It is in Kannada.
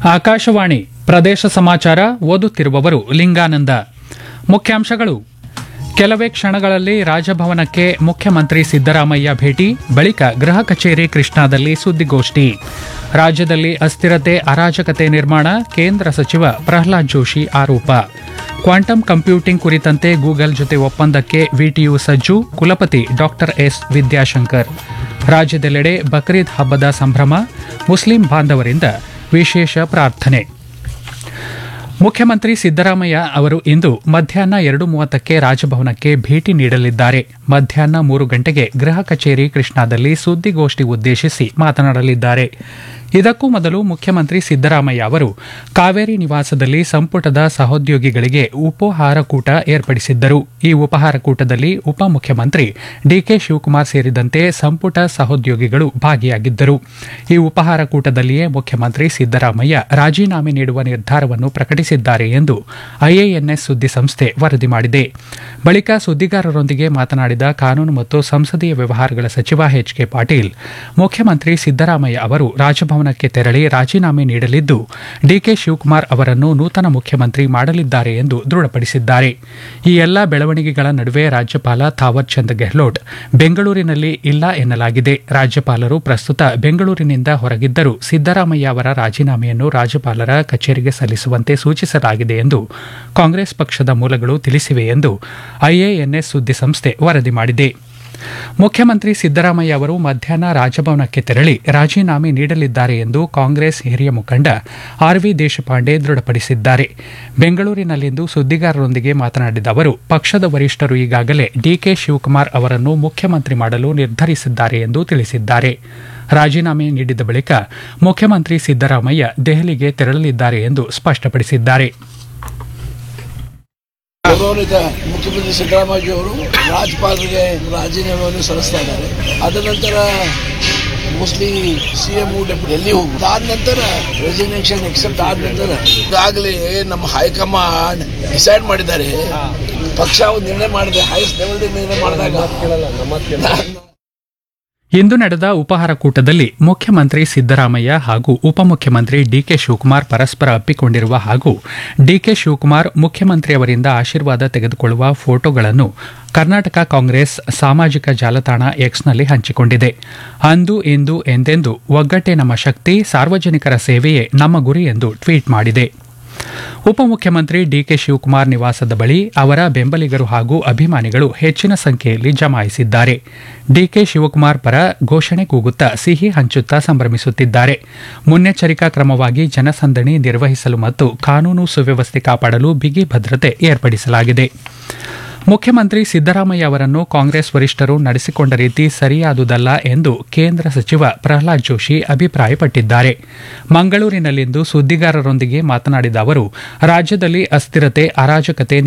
ಆಕಾಶವಾಣಿ ಪ್ರದೇಶ ಸಮಾಚಾರ ಓದುತ್ತಿರುವವರು ಲಿಂಗಾನಂದ ಮುಖ್ಯಾಂಶಗಳು ಕೆಲವೇ ಕ್ಷಣಗಳಲ್ಲಿ ರಾಜಭವನಕ್ಕೆ ಮುಖ್ಯಮಂತ್ರಿ ಸಿದ್ದರಾಮಯ್ಯ ಭೇಟಿ ಬಳಿಕ ಗೃಹ ಕಚೇರಿ ಕೃಷ್ಣಾದಲ್ಲಿ ಸುದ್ದಿಗೋಷ್ಠಿ ರಾಜ್ಯದಲ್ಲಿ ಅಸ್ಥಿರತೆ ಅರಾಜಕತೆ ನಿರ್ಮಾಣ ಕೇಂದ್ರ ಸಚಿವ ಪ್ರಹ್ಲಾದ್ ಜೋಶಿ ಆರೋಪ ಕ್ವಾಂಟಮ್ ಕಂಪ್ಯೂಟಿಂಗ್ ಕುರಿತಂತೆ ಗೂಗಲ್ ಜೊತೆ ಒಪ್ಪಂದಕ್ಕೆ ವಿಟಿಯು ಸಜ್ಜು ಕುಲಪತಿ ಡಾಕ್ಟರ್ ಎಸ್ ವಿದ್ಯಾಶಂಕರ್ ರಾಜ್ಯದೆಲ್ಲೆಡೆ ಬಕ್ರೀದ್ ಹಬ್ಬದ ಸಂಭ್ರಮ ಮುಸ್ಲಿಂ ಬಾಂಧವರಿಂದ ವಿಶೇಷ ಪ್ರಾರ್ಥನೆ ಮುಖ್ಯಮಂತ್ರಿ ಸಿದ್ದರಾಮಯ್ಯ ಅವರು ಇಂದು ಮಧ್ಯಾಹ್ನ ಎರಡು ಮೂವತ್ತಕ್ಕೆ ರಾಜಭವನಕ್ಕೆ ಭೇಟಿ ನೀಡಲಿದ್ದಾರೆ ಮಧ್ಯಾಹ್ನ ಮೂರು ಗಂಟೆಗೆ ಗೃಹ ಕಚೇರಿ ಕೃಷ್ಣಾದಲ್ಲಿ ಸುದ್ದಿಗೋಷ್ಠಿ ಉದ್ದೇಶಿಸಿ ಮಾತನಾಡಲಿದ್ದಾರೆ ಇದಕ್ಕೂ ಮೊದಲು ಮುಖ್ಯಮಂತ್ರಿ ಸಿದ್ದರಾಮಯ್ಯ ಅವರು ಕಾವೇರಿ ನಿವಾಸದಲ್ಲಿ ಸಂಪುಟದ ಸಹೋದ್ಯೋಗಿಗಳಿಗೆ ಉಪಹಾರ ಕೂಟ ಏರ್ಪಡಿಸಿದ್ದರು ಈ ಉಪಹಾರ ಕೂಟದಲ್ಲಿ ಉಪಮುಖ್ಯಮಂತ್ರಿ ಡಿಕೆ ಶಿವಕುಮಾರ್ ಸೇರಿದಂತೆ ಸಂಪುಟ ಸಹೋದ್ಯೋಗಿಗಳು ಭಾಗಿಯಾಗಿದ್ದರು ಈ ಉಪಹಾರ ಕೂಟದಲ್ಲಿಯೇ ಮುಖ್ಯಮಂತ್ರಿ ಸಿದ್ದರಾಮಯ್ಯ ರಾಜೀನಾಮೆ ನೀಡುವ ನಿರ್ಧಾರವನ್ನು ಪ್ರಕಟಿಸಿದ್ದಾರೆ ಎಂದು ಐಎಎನ್ಎಸ್ ಸುದ್ದಿಸಂಸ್ಥೆ ವರದಿ ಮಾಡಿದೆ ಬಳಿಕ ಸುದ್ದಿಗಾರರೊಂದಿಗೆ ಮಾತನಾಡಿದ ಕಾನೂನು ಮತ್ತು ಸಂಸದೀಯ ವ್ಯವಹಾರಗಳ ಸಚಿವ ಎಚ್ ಕೆ ಪಾಟೀಲ್ ಮುಖ್ಯಮಂತ್ರಿ ಸಿದ್ದರಾಮಯ್ಯ ಅವರು ರಾಜಭವನಕ್ಕೆ ತೆರಳಿ ರಾಜೀನಾಮೆ ನೀಡಲಿದ್ದು ಡಿಕೆ ಶಿವಕುಮಾರ್ ಅವರನ್ನು ನೂತನ ಮುಖ್ಯಮಂತ್ರಿ ಮಾಡಲಿದ್ದಾರೆ ಎಂದು ದೃಢಪಡಿಸಿದ್ದಾರೆ ಈ ಎಲ್ಲ ಬೆಳವಣಿಗೆಗಳ ನಡುವೆ ರಾಜ್ಯಪಾಲ ಥಾವರ್ ಚಂದ್ ಗೆಹ್ಲೋಟ್ ಬೆಂಗಳೂರಿನಲ್ಲಿ ಇಲ್ಲ ಎನ್ನಲಾಗಿದೆ ರಾಜ್ಯಪಾಲರು ಪ್ರಸ್ತುತ ಬೆಂಗಳೂರಿನಿಂದ ಹೊರಗಿದ್ದರೂ ಸಿದ್ದರಾಮಯ್ಯ ಅವರ ರಾಜೀನಾಮೆಯನ್ನು ರಾಜ್ಯಪಾಲರ ಕಚೇರಿಗೆ ಸಲ್ಲಿಸುವಂತೆ ಸೂಚಿಸಲಾಗಿದೆ ಎಂದು ಕಾಂಗ್ರೆಸ್ ಪಕ್ಷದ ಮೂಲಗಳು ತಿಳಿಸಿವೆ ಎಂದು ಐಎಎನ್ಎಸ್ ಸುದ್ದಿಸಂಸ್ಥೆ ವರದಿ ಮಾಡಿದೆ ಮುಖ್ಯಮಂತ್ರಿ ಸಿದ್ದರಾಮಯ್ಯ ಅವರು ಮಧ್ಯಾಹ್ನ ರಾಜಭವನಕ್ಕೆ ತೆರಳಿ ರಾಜೀನಾಮೆ ನೀಡಲಿದ್ದಾರೆ ಎಂದು ಕಾಂಗ್ರೆಸ್ ಹಿರಿಯ ಮುಖಂಡ ಆರ್ ವಿ ದೇಶಪಾಂಡೆ ದೃಢಪಡಿಸಿದ್ದಾರೆ ಬೆಂಗಳೂರಿನಲ್ಲಿಂದು ಸುದ್ದಿಗಾರರೊಂದಿಗೆ ಮಾತನಾಡಿದ ಅವರು ಪಕ್ಷದ ವರಿಷ್ಠರು ಈಗಾಗಲೇ ಡಿಕೆ ಶಿವಕುಮಾರ್ ಅವರನ್ನು ಮುಖ್ಯಮಂತ್ರಿ ಮಾಡಲು ನಿರ್ಧರಿಸಿದ್ದಾರೆ ಎಂದು ತಿಳಿಸಿದ್ದಾರೆ ರಾಜೀನಾಮೆ ನೀಡಿದ ಬಳಿಕ ಮುಖ್ಯಮಂತ್ರಿ ಸಿದ್ದರಾಮಯ್ಯ ದೆಹಲಿಗೆ ತೆರಳಲಿದ್ದಾರೆ ಎಂದು ಸ್ಪಷ್ಟಪಡಿಸಿದ್ದಾರೆ ಗೌರವಾನ್ವಿತ ಮುಖ್ಯಮಂತ್ರಿ ಸಿದ್ದರಾಮಯ್ಯ ಅವರು ರಾಜ್ಯಪಾಲರಿಗೆ ರಾಜೀನಾಮೆಯನ್ನು ಸಲ್ಲಿಸ್ತಾ ಇದ್ದಾರೆ ಅದ ನಂತರ ಮೋಸ್ಟ್ಲಿ ಸಿ ಎಂ ಡೆಲ್ಲಿ ಹೋಗುದು ಅದಾದ ನಂತರ ರೆಸಿಗ್ನೇಷನ್ ಎಕ್ಸೆಪ್ಟ್ ಆದ ನಂತರ ಈಗಾಗಲೇ ನಮ್ಮ ಹೈಕಮಾಂಡ್ ಡಿಸೈಡ್ ಮಾಡಿದ್ದಾರೆ ಪಕ್ಷ ಒಂದು ನಿರ್ಣಯ ಮಾಡಿದೆ ಹೈಯೆಸ್ಟ್ ಲೆವೆಲ್ ನಿರ್ಣಯ ಮಾಡಿದಾಗ ಇಂದು ನಡೆದ ಉಪಹಾರ ಕೂಟದಲ್ಲಿ ಮುಖ್ಯಮಂತ್ರಿ ಸಿದ್ದರಾಮಯ್ಯ ಹಾಗೂ ಉಪಮುಖ್ಯಮಂತ್ರಿ ಡಿಕೆ ಶಿವಕುಮಾರ್ ಪರಸ್ಪರ ಅಪ್ಪಿಕೊಂಡಿರುವ ಹಾಗೂ ಡಿಕೆ ಶಿವಕುಮಾರ್ ಮುಖ್ಯಮಂತ್ರಿಯವರಿಂದ ಆಶೀರ್ವಾದ ತೆಗೆದುಕೊಳ್ಳುವ ಫೋಟೋಗಳನ್ನು ಕರ್ನಾಟಕ ಕಾಂಗ್ರೆಸ್ ಸಾಮಾಜಿಕ ಜಾಲತಾಣ ಎಕ್ಸ್ನಲ್ಲಿ ಹಂಚಿಕೊಂಡಿದೆ ಅಂದು ಇಂದು ಎಂದೆಂದು ಒಗ್ಗಟ್ಟೆ ನಮ್ಮ ಶಕ್ತಿ ಸಾರ್ವಜನಿಕರ ಸೇವೆಯೇ ನಮ್ಮ ಗುರಿ ಎಂದು ಟ್ವೀಟ್ ಮಾಡಿದೆ ಉಪಮುಖ್ಯಮಂತ್ರಿ ಡಿಕೆ ಶಿವಕುಮಾರ್ ನಿವಾಸದ ಬಳಿ ಅವರ ಬೆಂಬಲಿಗರು ಹಾಗೂ ಅಭಿಮಾನಿಗಳು ಹೆಚ್ಚಿನ ಸಂಖ್ಯೆಯಲ್ಲಿ ಜಮಾಯಿಸಿದ್ದಾರೆ ಡಿಕೆ ಶಿವಕುಮಾರ್ ಪರ ಘೋಷಣೆ ಕೂಗುತ್ತಾ ಸಿಹಿ ಹಂಚುತ್ತಾ ಸಂಭ್ರಮಿಸುತ್ತಿದ್ದಾರೆ ಮುನ್ನೆಚ್ಚರಿಕಾ ಕ್ರಮವಾಗಿ ಜನಸಂದಣಿ ನಿರ್ವಹಿಸಲು ಮತ್ತು ಕಾನೂನು ಸುವ್ಯವಸ್ಥೆ ಕಾಪಾಡಲು ಬಿಗಿ ಭದ್ರತೆ ಏರ್ಪಡಿಸಲಾಗಿದೆ ಮುಖ್ಯಮಂತ್ರಿ ಸಿದ್ದರಾಮಯ್ಯ ಅವರನ್ನು ಕಾಂಗ್ರೆಸ್ ವರಿಷ್ಠರು ನಡೆಸಿಕೊಂಡ ರೀತಿ ಸರಿಯಾದುದಲ್ಲ ಎಂದು ಕೇಂದ್ರ ಸಚಿವ ಪ್ರಹ್ಲಾದ್ ಜೋಶಿ ಅಭಿಪ್ರಾಯಪಟ್ಟಿದ್ದಾರೆ ಮಂಗಳೂರಿನಲ್ಲಿಂದು ಸುದ್ದಿಗಾರರೊಂದಿಗೆ ಮಾತನಾಡಿದ ಅವರು ರಾಜ್ಯದಲ್ಲಿ ಅಸ್ಥಿರತೆ ಅರಾಜಕತೆ